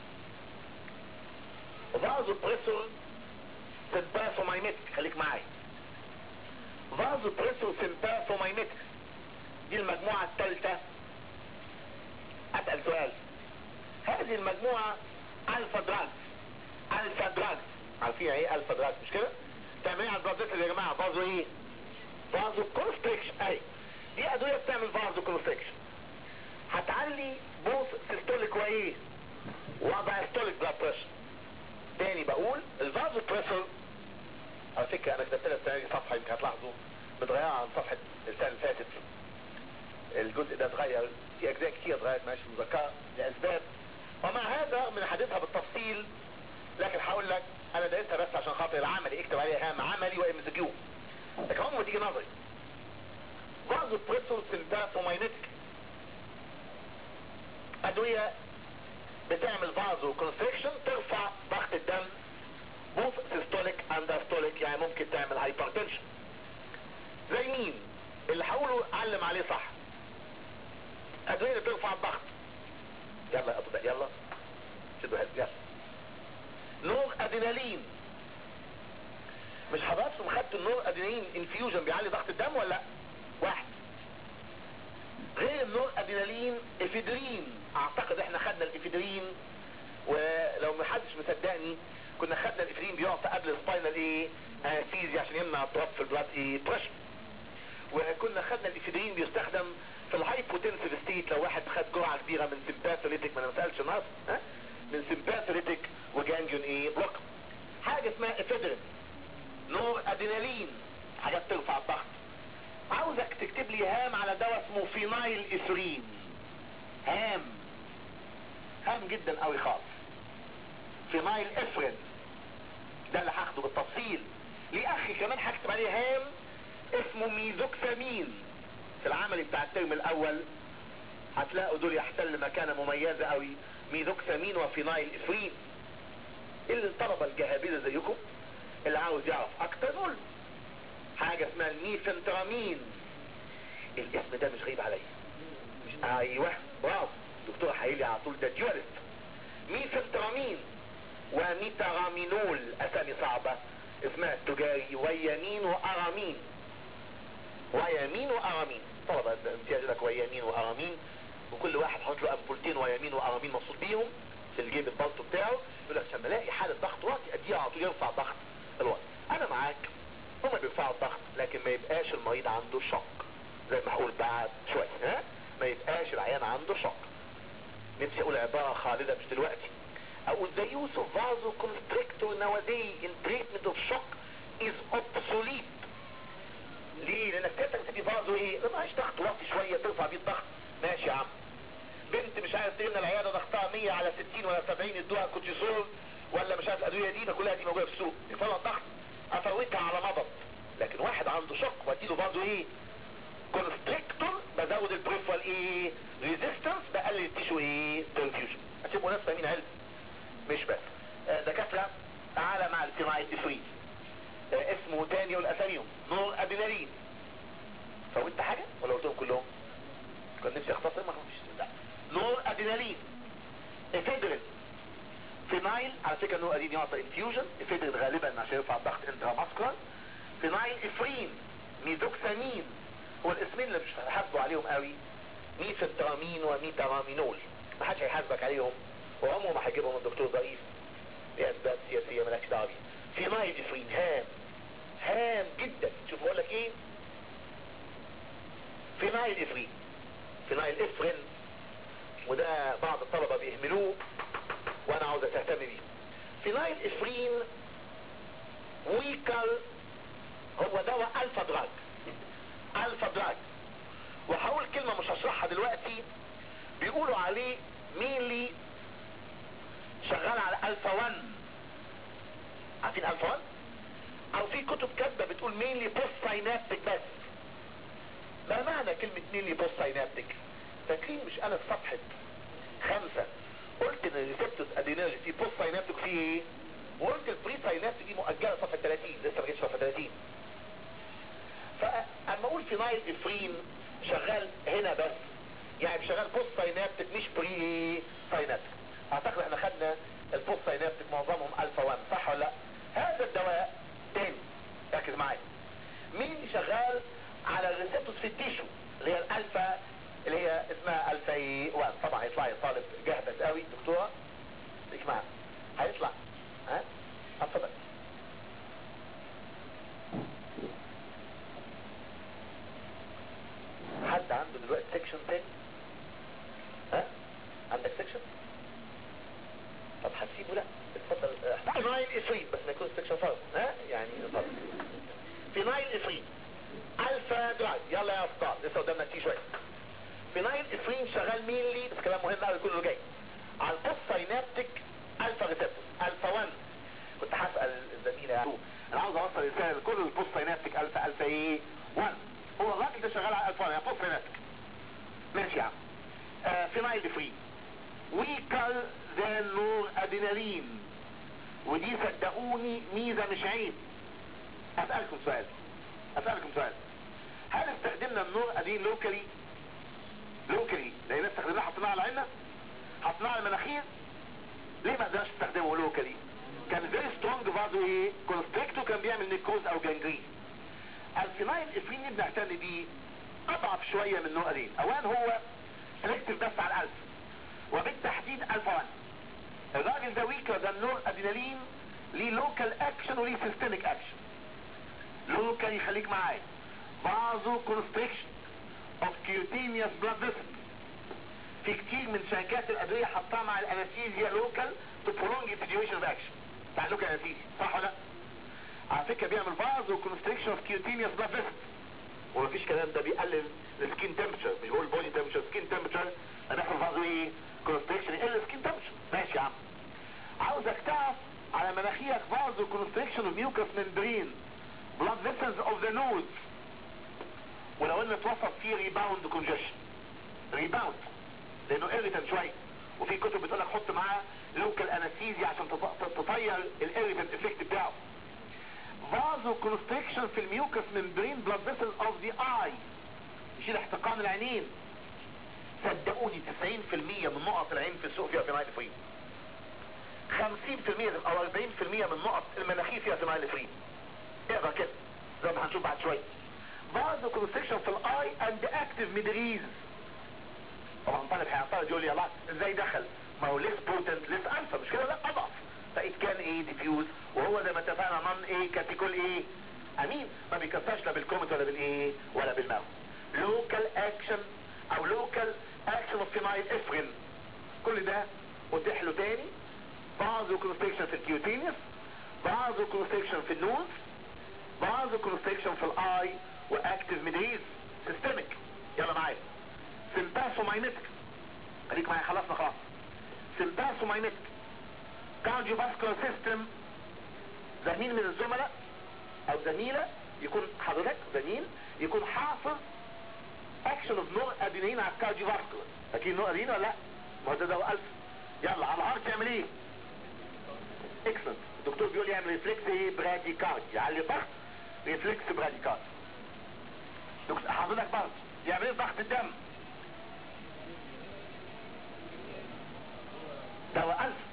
فازو بريسو سمباثومايميتك خليك معايا فازو بريسو سمباثومايميتك دي المجموعة الثالثة اسأل سؤال هذه المجموعة الفا دراج الفا دراج عارفين ايه الفا دراج مش كده تعمل ايه على البلازيت يا جماعة بازو ايه بازو كونستريكشن اي دي ادوية بتعمل بازو كونستريكشن هتعلي بوث سيستوليك وايه وضع ستوليك بلاد بريشر تاني بقول الفازو بريشر على فكرة انا كتبت لها السنة دي صفحة يمكن هتلاحظوا متغيرة عن صفحة السنة اللي فاتت الجزء ده اتغير في اجزاء كتير اتغيرت ماشي مذكرة لاسباب ومع هذا من حديثها بالتفصيل لكن هقول لك انا دايسها بس عشان خاطر العملي اكتب عليها هام عملي وام اس كيو لكن عمره ما تيجي نظري برضه بريسول سيمباثوماينيتك ادويه بتعمل فازو كونستريكشن ترفع ضغط الدم بوث سيستوليك اند داستوليك يعني ممكن تعمل هايبرتنشن زي مين اللي هقوله علم عليه صح ادويه اللي ترفع الضغط يلا يا اطباء يلا شدوا هاد يلا نور ادينالين مش حضراتكم خدتوا النور ادينالين انفيوجن بيعلي ضغط الدم ولا لا واحد غير النور ادينالين افيدرين اعتقد احنا خدنا الافيدرين ولو ما حدش مصدقني كنا خدنا الافيدرين بيعطى قبل السباينال ايه انستيزيا عشان يمنع الضغط في البلاد ايه بريشر وكنا خدنا الافيدرين بيستخدم في الهايبوتنسيف ستيت لو واحد خد جرعه كبيره من سمباثوليتيك ما انا ما سالش الناس ها من سمباثوليتيك وجانجون ايه بلوك حاجه اسمها افيدرين نور ادينالين حاجات ترفع الضغط عاوزك تكتب لي هام على دواء اسمه فينايل اثرين هام هام جدا قوي خالص فينايل افرين ده اللي هاخده بالتفصيل ليه اخي كمان هكتب عليه هام اسمه ميزوكسامين في العمل بتاع الترم الاول هتلاقوا دول يحتل مكانة مميزة قوي ميزوكسامين وفينايل افرين الطلبة الجهابذة زيكم اللي عاوز يعرف اكتر نقول حاجة اسمها الميفنترامين الاسم ده مش غريب عليا مش ايوه برافو دكتور حيلي على طول ده ديولست ميفنترامين وميترامينول اسامي صعبة اسمها التجاري ويمين وارامين ويمين وارامين طلبة امتياز لك ويمين وارامين وكل واحد حط له امبولتين ويمين وارامين مبسوط بيهم في الجيب البلطو بتاعه يقول لك عشان الاقي حالة ضغط واطي اديها على طول يرفع ضغط الوقت انا معاك هما بيرفعوا الضغط لكن ما يبقاش المريض عنده شق زي ما هقول بعد شوية ها ما يبقاش العيان عنده شق نفسي اقول عبارة خالدة مش دلوقتي اقول the use of vasoconstrictor nowadays in treatment of shock is obsolete ليه لانك تقدر تدي فازو ايه ما معاش ضغط واطي شوية ترفع بيه الضغط ماشي يا عم بنت مش عارف تجينا العيادة ضغطها 100 على 60 ولا 70 ادوها كورتيزول ولا مش عارف الادوية دي ما كلها دي موجودة في السوق يفضل الضغط افوتها على مضض لكن واحد عنده شق واديله برضه ايه كونستريكتور بزود البريفوال ايه ريزيستنس بقلل التيشو ايه تنفيوجن هتبقوا ناس فاهمين علم مش بس آه دكاترة تعالى مع الفينايل افريد آه اسمه تاني والاساميهم نور ادينالين فوتت حاجة ولا قلتهم كلهم كان نفسي اختصر ما مش لا نور ادينالين افيدرين فينايل على فكرة نور ادين يعطى انفيوجن افيدرين غالبا عشان يرفع الضغط انتراماسكولار فينايل افرين ميزوكسامين هو الاسمين اللي مش هحاسبوا عليهم قوي ميفنترامين وميترامينول ما حدش هيحاسبك عليهم وعمره ما هيجيبهم الدكتور ضعيف لاسباب سياسيه مالكش دعوه بيها فينايل افرين هام هام جدا شوف بقول لك ايه فينايل افرين فينايل افرين وده بعض الطلبه بيهملوه وانا عاوز تهتم بيه فينايل افرين ويكال هو دواء الفا دراج الفا دراج وهقول كلمة مش هشرحها دلوقتي بيقولوا عليه مينلي شغال على الفا 1 عارفين الفا 1 او في كتب كاتبه بتقول مينلي بوست ساينابتك بس ما معنى كلمة مينلي بوست ساينابتك فاكرين مش انا في صفحة خمسة قلت ان الريسبتوس ادينيرجي في بوست ساينابتك فيه ايه وقلت البري ساينابتك دي مؤجلة صفحة 30 لسه ما جيتش صفحة 30 فاما اقول فينايل افرين شغال هنا بس يعني شغال بوست ساينابتك مش بري ساينابتك اعتقد احنا خدنا البوست ساينابتك معظمهم الفا 1 صح ولا لا هذا الدواء تاني ركز معايا مين شغال على الريسبتوس في التيشو اللي هي الالفا اللي هي اسمها الفا 1 طبعا هيطلع لي طالب جهبذ قوي دكتوره ليك معايا هيطلع ها اتفضل حد عنده دلوقتي سيكشن تاني ها عندك سيكشن طب هتسيبه لا اتفضل فينايل افرين بس ما يكون سيكشن فرض ها يعني اتفضل فينايل افرين الفا دراج يلا يا افكار لسه قدامنا كتير شويه فينايل افرين شغال مين لي بس كلام مهم قوي كله جاي على البوست ساينابتيك الفا ريسبتور الفا 1 2 انا عاوز اوصل رساله لكل البوست ساينابتيك الفا الفا ايه 1 هو الراجل ده شغال على الفا 1 يعني بوست ساينابتيك ماشي يا عم آه فينايل فري ويكر ذان نور ادينالين ودي صدقوني ميزه مش عيب اسالكم سؤال اسالكم سؤال هل استخدمنا النور ادين لوكالي لوكالي لان استخدمناه حطيناه على عيننا حطيناه على المناخير ليه ما قدرناش نستخدمه لوكالي كان فيري سترونج فازو ايه كونستريكتو كان بيعمل نيكروز او جانجرين الفينايل افرين بنعتني بيه اضعف شويه من نوع ادين اولا هو سلكتيف بس على الالف وبالتحديد الفا 1 الراجل ده ويكر ده النور ادينالين ليه لوكال اكشن وليه سيستميك اكشن لوكال يخليك معايا بازو كونستريكشن اوف كيوتينيوس بلاد فيسل في كتير من شركات الادويه حطها مع الانستيزيا لوكال تو prolong its duration of action بتاع اللوكال انستيزيا صح ولا لا؟ على فكره بيعمل بازو كونستريكشن اوف كيوتينيوس بلاد فيسل ومفيش كلام ده بيقلل السكين تمبشر مش بقول بودي تمبشر سكين تمبشر هنحفظ بازو ايه؟ كونستريكشن يقلل السكين تمبشر ماشي يا عم عاوزك تعرف على مناخيرك بازو كونستريكشن اوف ميوكس ممبرين blood vessels of the nose ولو ان اتوصف فيه ريباوند كونجيشن ريباوند لانه irritant شويه وفي كتب بتقول لك حط معاه لوكال انستيزيا عشان تط- تطير الاريتنت افكت بتاعه فازو كونستريكشن في الميوكس ممبرين بلاد فيسل اوف ذا اي يشيل احتقان العينين صدقوني 90% من نقط العين في السوق فيها فينايل فري 50% او 40% من نقط المناخير فيها فينايل فري اقرا كده زي ما هنشوف بعد شويه بعض كونستريكشن في الاي اند اكتف ميدريز طبعا طالب هيعترض يقول لي الله ازاي دخل ما هو ليس بوتنت ليس انسر مش كده لا اضعف فايت كان ايه ديفيوز وهو زي ما اتفقنا نون ايه كاتيكول ايه امين ما بيكسرش لا بالكومنت ولا بالايه ولا بالماو لوكال اكشن او لوكال اكشن اوف فينايل افرين كل ده اتيح له تاني بعض كونستريكشن في الكيوتينيوس بعض كونستريكشن في النوز بعض كونستريكشن في الاي واكتف ميدريز سيستميك يلا معايا سيمباسوماينيتك خليك معايا خلصنا خلاص سيمباسوماينيتك كارديو فاسكولار سيستم زميل من الزملاء او زميلة يكون حضرتك زميل يكون حافظ اكشن اوف نور ادينين على الكارديو فاسكولار اكيد نور ادينين ولا لا ما هو ده ده الف يلا على الهارت يعمل ايه اكسلنت الدكتور بيقول يعمل ريفلكس ايه برادي كارد يعلي ضغط ريفلكس برادي كارد دكتور حضرتك برضه يعمل ايه ضغط الدم دواء ألف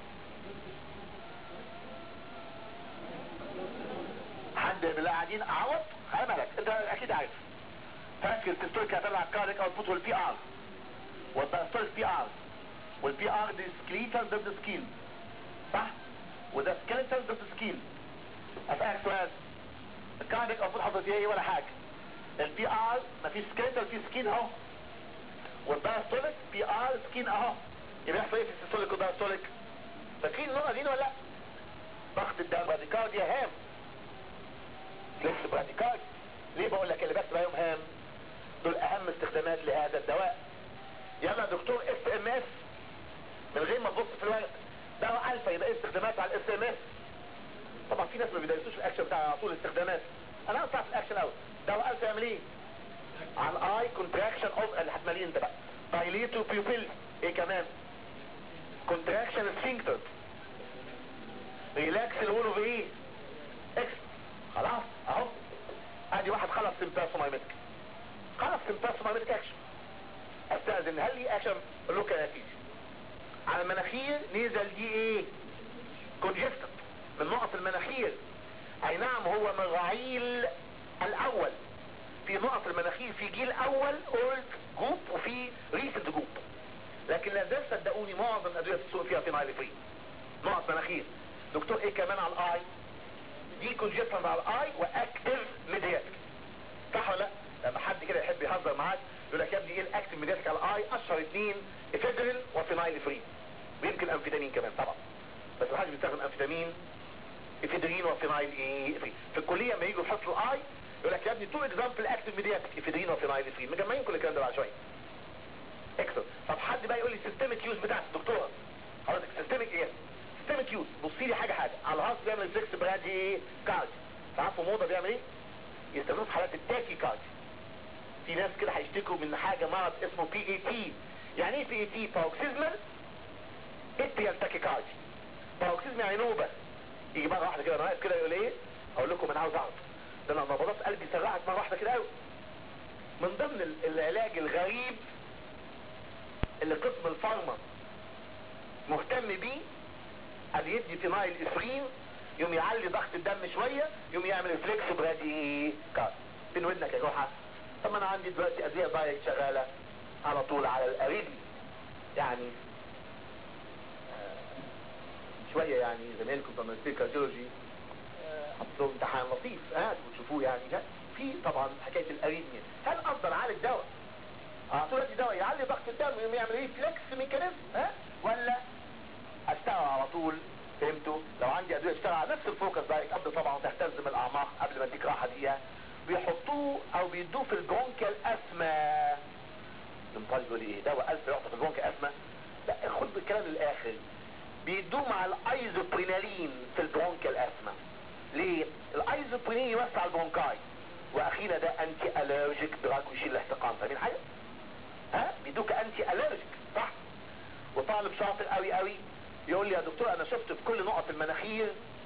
حد من اللي قاعدين اعوض خلي بالك انت اكيد عارف فاكر التستوريك هتطلع الكارك اوتبوت والبي ار والدايستوريك بي ار والبي ار دي سكليتال ضد سكين صح وده سكيلتال ضد سكين اسالك سؤال الكارك اوتبوت حصل فيها ايه ولا حاجه البي ار مفيش سكيلتال في سكين اهو والدايستوريك بي ار سكين اهو يبقى يحصل ايه في السيستوليك والدايستوليك فاكرين النقطه دي ولا لا ضغط الدم براديكارديا هام فليكس براديكارد ليه بقول لك اللي بكتب عليهم هام دول اهم استخدامات لهذا الدواء يلا يا دكتور اس ام اس من غير ما تبص في الورق دواء الفا يبقى ايه استخدامات على الاس ام اس طبعا في ناس ما بيدرسوش الاكشن بتاع على طول الاستخدامات انا هطلع في الاكشن الاول دواء الفا يعمل ايه على الاي كونتراكشن اوف اللي هتماليه انت بقى دايليتو بيوبيل ايه كمان كونتراكشن سفنكتر ريلاكس الول اوف ايه اكس خلاص اهو ادي واحد خلص سيمباسومايمتك خلص سيمباسومايمتك اكشن استاذن هل لي اكشن له كنتيجه على المناخير نزل دي ايه كونجستد من نقط المناخير اي نعم هو من رعيل الاول في نقط المناخير في جيل اول اولد جروب وفي ريسنت جروب لكن لا زال صدقوني معظم الادويه في السوق فيها فينايل فري نقط مناخير دكتور ايه كمان على الاي دي كونجستن على الاي واكتف ميدياتك صح ولا لا لما حد كده يحب يهزر معاك يقول لك يا ابني ايه الاكتف ميدياتك على الاي اشهر اثنين افيدرين وفينايل فري ويمكن امفيتامين كمان طبعا بس ما حدش بيستخدم امفيتامين افيدرين وفينايل ايه فري في الكليه لما يجوا يحطوا الاي يقول لك يا ابني تو اكزامبل اكتف ميدياتك افيدرين وفينايل فري مجمعين كل الكلام ده بعد شويه اكسل طب حد بقى يقول لي سيستميك يوز بتاعت الدكتوره حضرتك سيستميك ايه سيستميك يوز بصي لي حاجه حاجه على الهارت بيعمل ريفلكس برادي كارد تعرفوا موضه بيعمل ايه يستخدموه في حالات التاكي كارد في ناس كده هيشتكوا من حاجه مرض اسمه بي اي تي يعني ايه بي اي تي باروكسيزمال اتريال تاكي كارد باروكسيزم يعني نوبه يجي مره واحده كده انا واقف كده يقول ايه اقول لكم انا عاوز اعرف ده انا نبضات قلبي سرعت مره واحده كده قوي من ضمن ال- العلاج الغريب اللي قسم الفارما مهتم بيه قال يدي فينايل اسرين يوم يعلي ضغط الدم شوية يوم يعمل ريفلكس برادي كارد فين ودنك يا جوحة طب ما انا عندي دلوقتي ادوية دايركت شغالة على طول على القريب يعني آه، شوية يعني زمايلكم في ماجستير كارديولوجي حطوا امتحان لطيف ها وتشوفوه يعني ها في طبعا حكاية الاريثميا هل افضل اعالج دواء اعطوا لي دواء يعلي ضغط الدم يوم يعمل ايه فليكس ميكانيزم ها ولا اشتغل على طول فهمتوا لو عندي ادويه اشتغل على نفس الفوكس دايركت قبل طبعا تهتزم الاعماق قبل ما اديك راحه دقيقه بيحطوه او بيدوه في البرونكيال اسما المطالب يقول لي ايه دواء الف يحط في البرونكيال اسما لا خد بالكلام للاخر بيدوه مع الايزوبرينالين في البرونكيال اسما ليه الايزوبرينالين يوسع البرونكاي واخيرا ده انتي الرجيك دراج ويشيل الاحتقان فاهمين حاجه ها بيدوك انتي الرجيك صح وطالب شاطر قوي قوي يقول لي يا دكتور انا شفت في كل نقط المناخير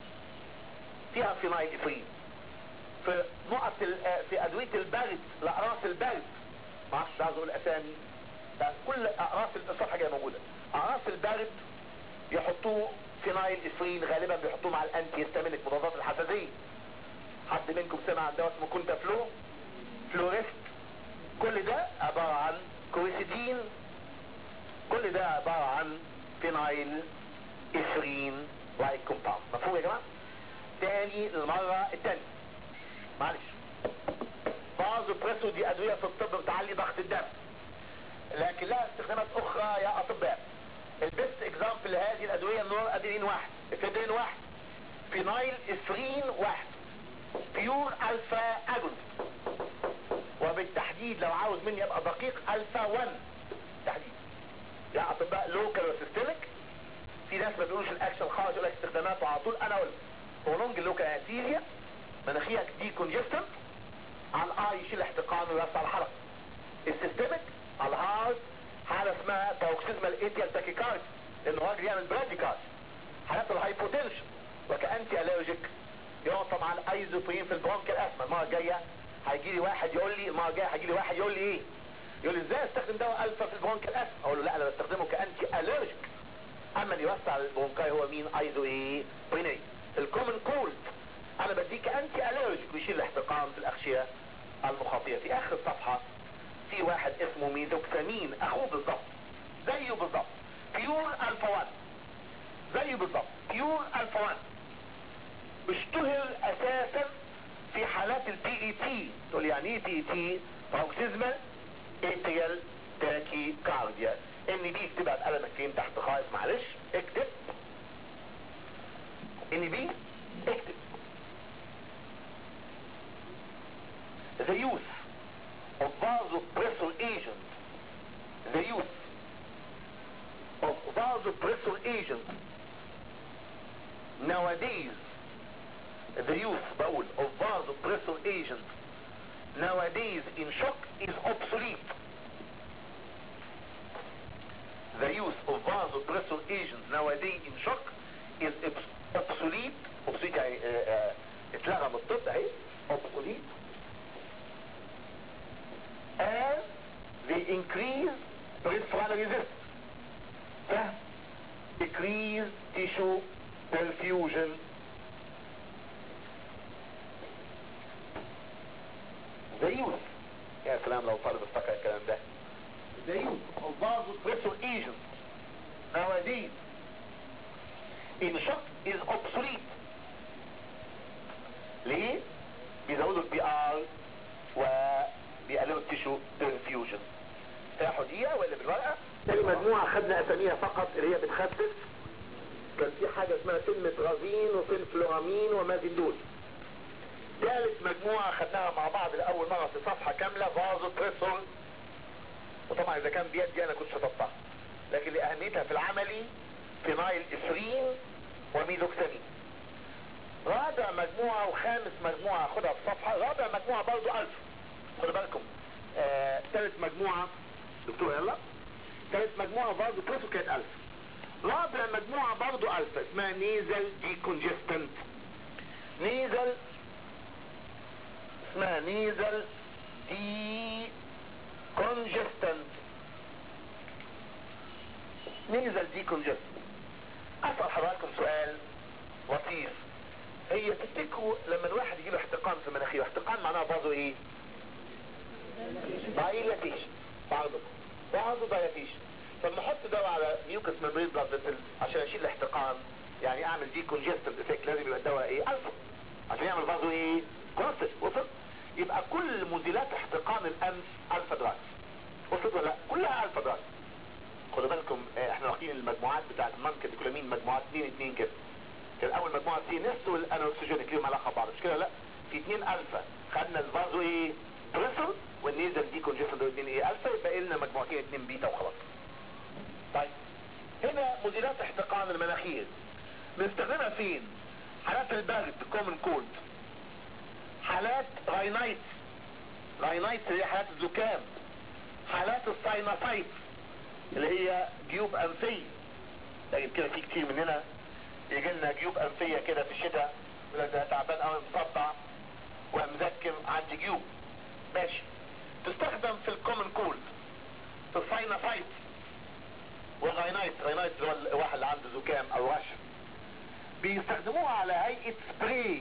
فيها فينايل افرين في نقط ال- آه، في ادويه البرد لاقراص البرد ما اعرفش عايز اقول اسامي ده كل اقراص الصفحه جايه موجوده اقراص البرد يحطوه فينايل افرين غالبا بيحطوه مع الانتي هيستامينيك مضادات الحساسيه حد منكم سمع عن دواء اسمه كونتا فلو فلوريست كل ده عباره عن كويسيدين كل ده عباره عن فينايل افرين لايك كومباوند مفهوم يا جماعه تاني المره التانية معلش بعض بريسو دي ادويه في الطب بتعلي ضغط الدم لكن لها استخدامات اخرى يا اطباء البيست اكزامبل لهذه الادويه النور ادرين واحد افيدرين واحد فينايل افرين واحد بيور الفا اجونست وبالتحديد لو عاوز مني ابقى دقيق الفا 1 تحديد يا اطباء لوكال وسيستميك في ناس ما بيقولوش الاكشن خالص يقول لك استخداماته على طول انا اقول برولونج اللوكال انستيزيا مناخيرك دي كونجستنت على الاي يشيل احتقان ويوسع الحلقه السيستميك على الهارت حاله اسمها باروكسيزمال اتيال تاكيكارد لانه راجل يعمل براديكارد حالات الهايبوتنشن وكانتي الرجيك يعطى مع الايزوبرين في البرونكيال اسما المره الجايه هيجي لي واحد يقول لي المره الجايه هيجي لي واحد يقول لي ايه يقول لي ازاي استخدم دواء الفا في البرونكيال اسما اقول له لا انا بستخدمه كانتي الرجيك اما اللي يوسع البرونكاي هو مين ايزو ايه بريني الكومن كولد انا بديك انتي الرجيك ويشيل الاحتقان في الاغشيه المخاطيه في اخر الصفحه في واحد اسمه ميزوكسامين اخوه بالظبط زيه بالظبط بيور الفا 1 زيه بالظبط بيور الفا 1 اشتهر اساسا في حالات البي اي تي تقول لي يعني ايه بي اي تي باروكسيزمال اتريال تاكي كارديا ان دي اكتبها بقلمك فين تحت خالص معلش اكتب ان بي اكتب the use of vasopressor agent the use of vasopressor agent nowadays the use بقول of vasopressor agent nowadays in shock is obsolete the use of vasopressor agent nowadays in shock is obs- obsolete obsolete يعني آه، آه، اتلغى من الطب اهي obsolete as they increase peripheral resistance فهم decrease tissue perfusion the use يا سلام لو طالب افتكر الكلام ده the use of vasopressor agents nowadays in shock is obsolete ليه؟ بيزودوا البي ار وبيقللوا التيشو perfusion تاخد دقيقة ولا بالورقة؟ تاني مجموعة خدنا أساميها فقط اللي هي بتخفف كان في حاجة اسمها فيلمترازين وفيلفلورامين ومازيندول ثالث مجموعة خدناها مع بعض لأول مرة في صفحة كاملة فازو بريسول وطبعا إذا كان بيدي أنا كنت شطبتها لكن لأهميتها في العملي فينايل إفرين وميزوكسامين رابع مجموعة وخامس مجموعة خدها في صفحة رابع مجموعة برضو ألف خدوا بالكم آه، ثالث مجموعة دكتور يلا ثالث مجموعة برضو بروتو كانت ألف رابع مجموعة برضو ألف اسمها نيزل دي كونجستنت نيزل اسمها نيزل دي كونجستنت نيزل دي كونجستنت اسأل حضراتكم سؤال لطيف هي تفتكروا لما الواحد يجيله احتقان في مناخيره احتقان معناها برضه ايه دايلاتيشن برضه برضه دايلاتيشن فلما احط دواء على ميوكس ممبرين بلاد فيسل عشان اشيل الاحتقان يعني اعمل دي كونجستنت افكت لازم يبقى الدواء ايه الفا عشان يعمل برضه ايه كونستنت وصل يبقى كل مزيلات احتقان الانف الفا دراجز وصلت ولا لا كلها الفا دراجز خدوا بالكم اه، احنا واخدين المجموعات بتاعت المانكا دي كلها مجموعات اثنين اثنين كده كان اول مجموعه سي نست والانوكسجينيك ليهم علاقه ببعض مش كده لا في اثنين الفا خدنا الفازو ايه بريسل والنيزل دي كونجستنت واثنين ايه الفا يبقى لنا مجموعتين اثنين بيتا وخلاص طيب هنا مزيلات احتقان المناخير بنستخدمها فين حالات البرد كومن كولد حالات راينايت راينايت اللي هي حالات الزكام حالات الساينوسايت اللي هي جيوب انفيه لكن كده في كتير مننا يجي لنا جيوب انفيه كده في الشتاء يقول لك ده تعبان قوي مصدع ومزكم عندي جيوب ماشي تستخدم في الكومن كولد في الساينوسايت والراينايت راينايت اللي هو الواحد اللي عنده زكام او رشح بيستخدموها على هيئة سبراي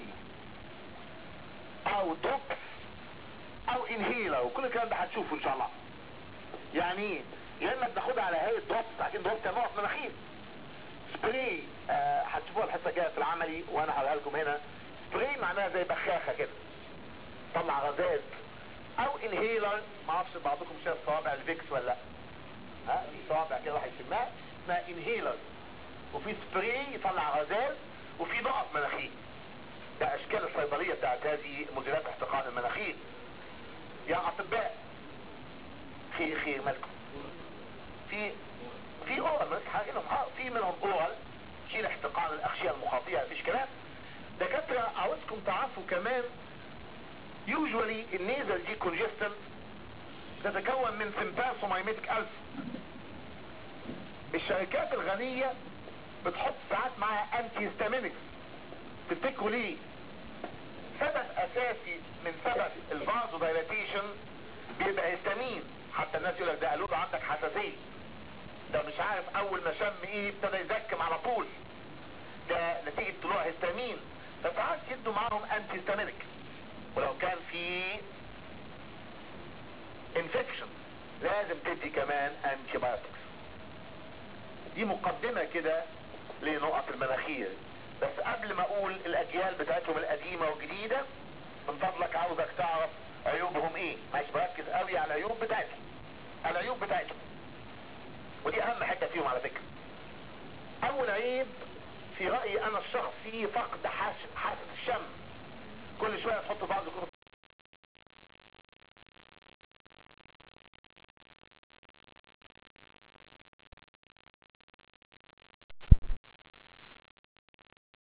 او دروبس او انهيلر وكل الكلام ده هتشوفه ان شاء الله يعني ايه يا اما بناخدها على هيئة دروبس عشان دروبس يعني نقط مناخير سبراي آه، هتشوفوها الحصه الجايه في العملي وانا هقولها لكم هنا سبراي معناها زي بخاخه كده طلع غازات او انهيلر ما اعرفش بعضكم شاف صوابع الفيكس ولا لا ها في صوابع كده واحد يسمها اسمها انهيلر وفي سبراي يطلع غازات وفي نقط مناخير ده اشكال الصيدليه بتاعت هذه مزيلات احتقان المناخير يا اطباء خير خير مالكم في في اورال بس حاجه لهم اه في منهم اورال شيل احتقان الاغشيه المخاطيه مفيش كلام دكاتره عاوزكم تعرفوا كمان يوجوالي النيزل دي كونجستن تتكون من سمباسومايميتك الف الشركات الغنية بتحط ساعات معاها انتي هيستامينكس تفتكروا ليه سبب اساسي من سبب الفازو دايلاتيشن بيبقى هيستامين حتى الناس يقول لك ده قالوا له عندك حساسيه ده مش عارف اول ما شم ايه ابتدى يزكم على طول ده نتيجة طلوع هيستامين فساعات يدوا معاهم انتي هيستامينك ولو كان في انفكشن لازم تدي كمان انتي بايوتكس دي مقدمة كده لنقط المناخير بس قبل ما اقول الاجيال بتاعتهم القديمة والجديدة من فضلك عاوزك تعرف عيوبهم ايه مش بركز قوي على العيوب بتاعتهم على العيوب بتاعتهم ودي اهم حتة فيهم على فكرة اول عيب في رأيي انا الشخصي فقد حاسة حاسة الشم كل شوية تحط بعض كتب